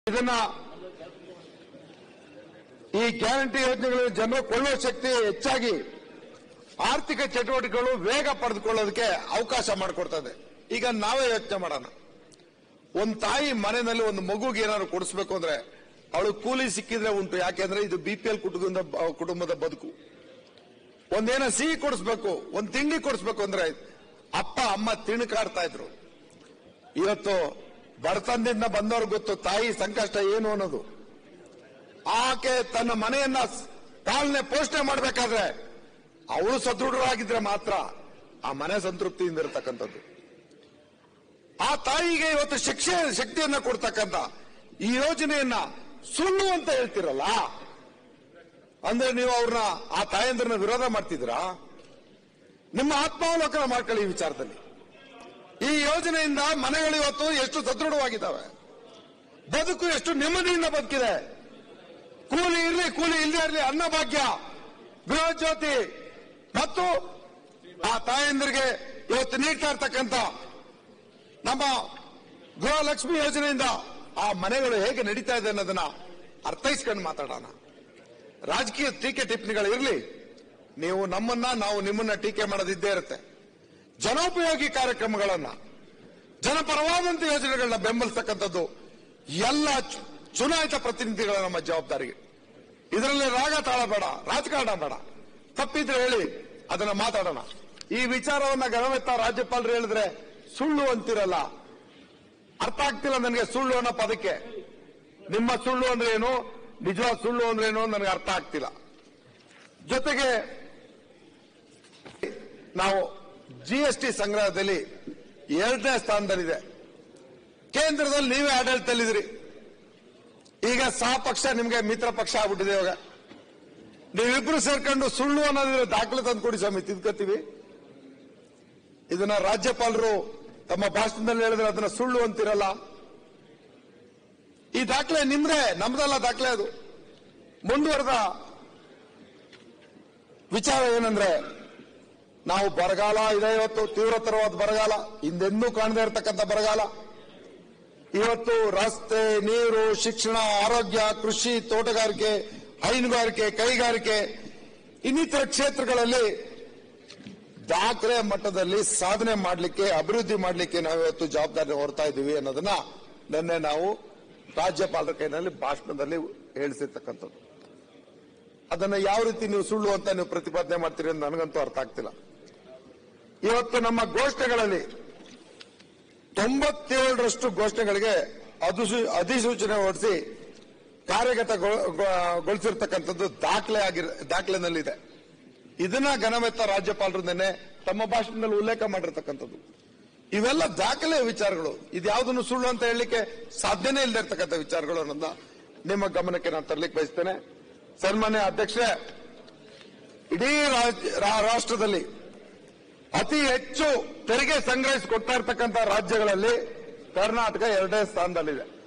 ಇದನ್ನ ಈ ಗ್ಯಾರಂಟಿ ಯೋಜನೆಗಳನ್ನು ಜನರು ಕೊಳ್ಳುವ ಶಕ್ತಿ ಹೆಚ್ಚಾಗಿ ಆರ್ಥಿಕ ಚಟುವಟಿಕೆಗಳು ವೇಗ ಪಡೆದುಕೊಳ್ಳೋದಕ್ಕೆ ಅವಕಾಶ ಮಾಡಿಕೊಡ್ತದೆ ಈಗ ನಾವೇ ಯೋಚನೆ ಮಾಡೋಣ ಒಂದ್ ತಾಯಿ ಮನೆಯಲ್ಲಿ ಒಂದು ಮಗುಗೆ ಏನಾದ್ರು ಕೊಡಿಸ್ಬೇಕು ಅಂದ್ರೆ ಅವಳು ಕೂಲಿ ಸಿಕ್ಕಿದ್ರೆ ಉಂಟು ಯಾಕೆಂದ್ರೆ ಇದು ಬಿ ಪಿ ಎಲ್ ಕುಟುಂಬದ ಕುಟುಂಬದ ಬದುಕು ಒಂದೇನೋ ಸಿಹಿ ಕೊಡಿಸ್ಬೇಕು ಒಂದ್ ತಿಂಡಿ ಕೊಡಿಸ್ಬೇಕು ಅಂದ್ರೆ ಅಪ್ಪ ಅಮ್ಮ ತಿಣುಕಾಡ್ತಾ ಇದ್ರು ಇವತ್ತು ಬಡತನದಿಂದ ಬಂದವ್ರಿಗೆ ಗೊತ್ತು ತಾಯಿ ಸಂಕಷ್ಟ ಏನು ಅನ್ನೋದು ಆಕೆ ತನ್ನ ಮನೆಯನ್ನ ಪಾಲನೆ ಪೋಷಣೆ ಮಾಡಬೇಕಾದ್ರೆ ಅವಳು ಸದೃಢರಾಗಿದ್ರೆ ಮಾತ್ರ ಆ ಮನೆ ಸಂತೃಪ್ತಿಯಿಂದ ಇರತಕ್ಕಂಥದ್ದು ಆ ತಾಯಿಗೆ ಇವತ್ತು ಶಿಕ್ಷೆ ಶಕ್ತಿಯನ್ನ ಕೊಡ್ತಕ್ಕಂಥ ಈ ಯೋಜನೆಯನ್ನ ಸುಳ್ಳು ಅಂತ ಹೇಳ್ತಿರಲ್ಲ ಅಂದ್ರೆ ನೀವು ಅವ್ರನ್ನ ಆ ತಾಯಂದ್ರನ್ನ ವಿರೋಧ ಮಾಡ್ತಿದ್ರಾ ನಿಮ್ಮ ಆತ್ಮಾವಲೋಕನ ಮಾಡ್ಕೊಳ್ಳಿ ಈ ವಿಚಾರದಲ್ಲಿ ಈ ಯೋಜನೆಯಿಂದ ಮನೆಗಳು ಇವತ್ತು ಎಷ್ಟು ಸದೃಢವಾಗಿದ್ದಾವೆ ಬದುಕು ಎಷ್ಟು ನೆಮ್ಮದಿಯಿಂದ ಬದುಕಿದೆ ಕೂಲಿ ಇರಲಿ ಕೂಲಿ ಇಲ್ಲದೆ ಇರಲಿ ಅನ್ನಭಾಗ್ಯ ಗೃಹ ಜ್ಯೋತಿ ಮತ್ತು ಆ ತಾಯಂದಿರಿಗೆ ಇವತ್ತು ನೀಡ್ತಾ ಇರ್ತಕ್ಕಂಥ ನಮ್ಮ ಗೃಹಲಕ್ಷ್ಮಿ ಯೋಜನೆಯಿಂದ ಆ ಮನೆಗಳು ಹೇಗೆ ನಡೀತಾ ಇದೆ ಅನ್ನೋದನ್ನ ಅರ್ಥೈಸ್ಕೊಂಡು ಮಾತಾಡೋಣ ರಾಜಕೀಯ ಟೀಕೆ ಟಿಪ್ಪಣಿಗಳು ಇರಲಿ ನೀವು ನಮ್ಮನ್ನ ನಾವು ನಿಮ್ಮನ್ನ ಟೀಕೆ ಮಾಡೋದಿದ್ದೇ ಇರುತ್ತೆ ಜನೋಪಯೋಗಿ ಕಾರ್ಯಕ್ರಮಗಳನ್ನ ಜನಪರವಾದಂತ ಯೋಜನೆಗಳನ್ನ ಬೆಂಬಲಿಸತಕ್ಕಂಥದ್ದು ಎಲ್ಲ ಚು- ಚುನಾಯಿತ ಪ್ರತಿನಿಧಿಗಳ ನಮ್ಮ ಜವಾಬ್ದಾರಿ ಇದರಲ್ಲಿ ರಾಗ ತಾಳ ಬೇಡ ರಾಜಕಾರಣ ಬೇಡ ತಪ್ಪಿದ್ರೆ ಹೇಳಿ ಅದನ್ನ ಮಾತಾಡೋಣ ಈ ವಿಚಾರವನ್ನ ಗಣವೆತ್ತ ರಾಜ್ಯಪಾಲರು ಹೇಳಿದ್ರೆ ಸುಳ್ಳು ಅಂತಿರಲ್ಲ ಅರ್ಥ ಆಗ್ತಿಲ್ಲ ನನಗೆ ಸುಳ್ಳು ಅನ್ನೋ ಪದಕ್ಕೆ ನಿಮ್ಮ ಸುಳ್ಳು ಅಂದ್ರೆ ಏನು ನಿಜವಾದ ಸುಳ್ಳು ಅಂದ್ರೆ ಏನು ನನಗೆ ಅರ್ಥ ಆಗ್ತಿಲ್ಲ ಜೊತೆಗೆ ನಾವು ಜಿ ಎಸ್ ಟಿ ಸಂಗ್ರಹದಲ್ಲಿ ಎರಡನೇ ಸ್ಥಾನದಲ್ಲಿದೆ ಕೇಂದ್ರದಲ್ಲಿ ನೀವೇ ಆಡಳಿತದಲ್ಲಿದ್ದೀರಿ ಈಗ ಸಹ ಪಕ್ಷ ನಿಮ್ಗೆ ಮಿತ್ರ ಪಕ್ಷ ಆಗ್ಬಿಟ್ಟಿದೆ ಇವಾಗ ನೀವಿಬ್ರು ಸೇರ್ಕೊಂಡು ಸುಳ್ಳು ಅನ್ನೋದ್ರ ದಾಖಲೆ ತಂದು ಕೊಡಿ ಸ್ವಾಮಿ ತಿದ್ಕೋತೀವಿ ಇದನ್ನ ರಾಜ್ಯಪಾಲರು ತಮ್ಮ ಭಾಷಣದಲ್ಲಿ ಹೇಳಿದ್ರೆ ಅದನ್ನ ಸುಳ್ಳು ಅಂತಿರಲ್ಲ ಈ ದಾಖಲೆ ನಿಮ್ದೇ ನಮ್ದಲ್ಲ ದಾಖಲೆ ಅದು ಮುಂದುವರೆದ ವಿಚಾರ ಏನಂದ್ರೆ ನಾವು ಬರಗಾಲ ಇದೆ ಇವತ್ತು ತೀವ್ರತರವಾದ ಬರಗಾಲ ಹಿಂದೆಂದೂ ಕಾಣದೇ ಇರತಕ್ಕಂಥ ಬರಗಾಲ ಇವತ್ತು ರಸ್ತೆ ನೀರು ಶಿಕ್ಷಣ ಆರೋಗ್ಯ ಕೃಷಿ ತೋಟಗಾರಿಕೆ ಹೈನುಗಾರಿಕೆ ಕೈಗಾರಿಕೆ ಇನ್ನಿತರ ಕ್ಷೇತ್ರಗಳಲ್ಲಿ ದಾಖಲೆ ಮಟ್ಟದಲ್ಲಿ ಸಾಧನೆ ಮಾಡಲಿಕ್ಕೆ ಅಭಿವೃದ್ಧಿ ಮಾಡಲಿಕ್ಕೆ ನಾವು ಇವತ್ತು ಜವಾಬ್ದಾರಿ ಹೊರ್ತಾ ಇದ್ದೀವಿ ಅನ್ನೋದನ್ನ ನಿನ್ನೆ ನಾವು ರಾಜ್ಯಪಾಲರ ಕೈನಲ್ಲಿ ಭಾಷಣದಲ್ಲಿ ಹೇಳಿಸಿರ್ತಕ್ಕಂಥದ್ದು ಅದನ್ನ ಯಾವ ರೀತಿ ನೀವು ಸುಳ್ಳು ಅಂತ ನೀವು ಪ್ರತಿಪಾದನೆ ಮಾಡ್ತೀರಿ ಅಂತ ನನಗಂತೂ ಅರ್ಥ ಆಗ್ತಿಲ್ಲ ಇವತ್ತು ನಮ್ಮ ಘೋಷಣೆಗಳಲ್ಲಿ ತೊಂಬತ್ತೇಳರಷ್ಟು ಘೋಷಣೆಗಳಿಗೆ ಅಧಿಸೂ- ಅಧಿಸೂಚನೆ ಹೊರಡಿಸಿ ಕಾರ್ಯಗತಗೊಳಿಸಿರ್ತಕ್ಕಂಥದ್ದು ದಾಖಲೆ ಆಗಿರ ದಾಖಲೆನಲ್ಲಿದೆ ಇದನ್ನ ಘನವೆತ್ತ ರಾಜ್ಯಪಾಲರು ನಿನ್ನೆ ತಮ್ಮ ಭಾಷಣದಲ್ಲಿ ಉಲ್ಲೇಖ ಮಾಡಿರ್ತಕ್ಕಂಥದ್ದು ಇವೆಲ್ಲ ದಾಖಲೆ ವಿಚಾರಗಳು ಇದ್ಯಾವುದನ್ನು ಸುಳ್ಳು ಅಂತ ಹೇಳಲಿಕ್ಕೆ ಸಾಧ್ಯನೇ ಇಲ್ಲದೆ ಇರ್ತಕ್ಕಂಥ ವಿಚಾರಗಳು ಅನ್ನೋದನ್ನ ನಿಮ್ಮ ಗಮನಕ್ಕೆ ನಾನು ತರಲಿಕ್ಕೆ ಬಯಸ್ತೇನೆ ಸನ್ಮಾನ್ಯ ಅಧ್ಯಕ್ಷರೇ ಇಡೀ ರಾಜ್ಯ- ರಾ- ರಾಷ್ಟ್ರದಲ್ಲಿ ಅತಿ ಹೆಚ್ಚು ತೆರಿಗೆ ಸಂಗ್ರಹಿಸಿ ಕೊಡ್ತಾ ಇರ್ತಕ್ಕಂಥ ರಾಜ್ಯಗಳಲ್ಲಿ ಕರ್ನಾಟಕ ಎರಡನೇ ಸ್ಥಾನದಲ್ಲಿದೆ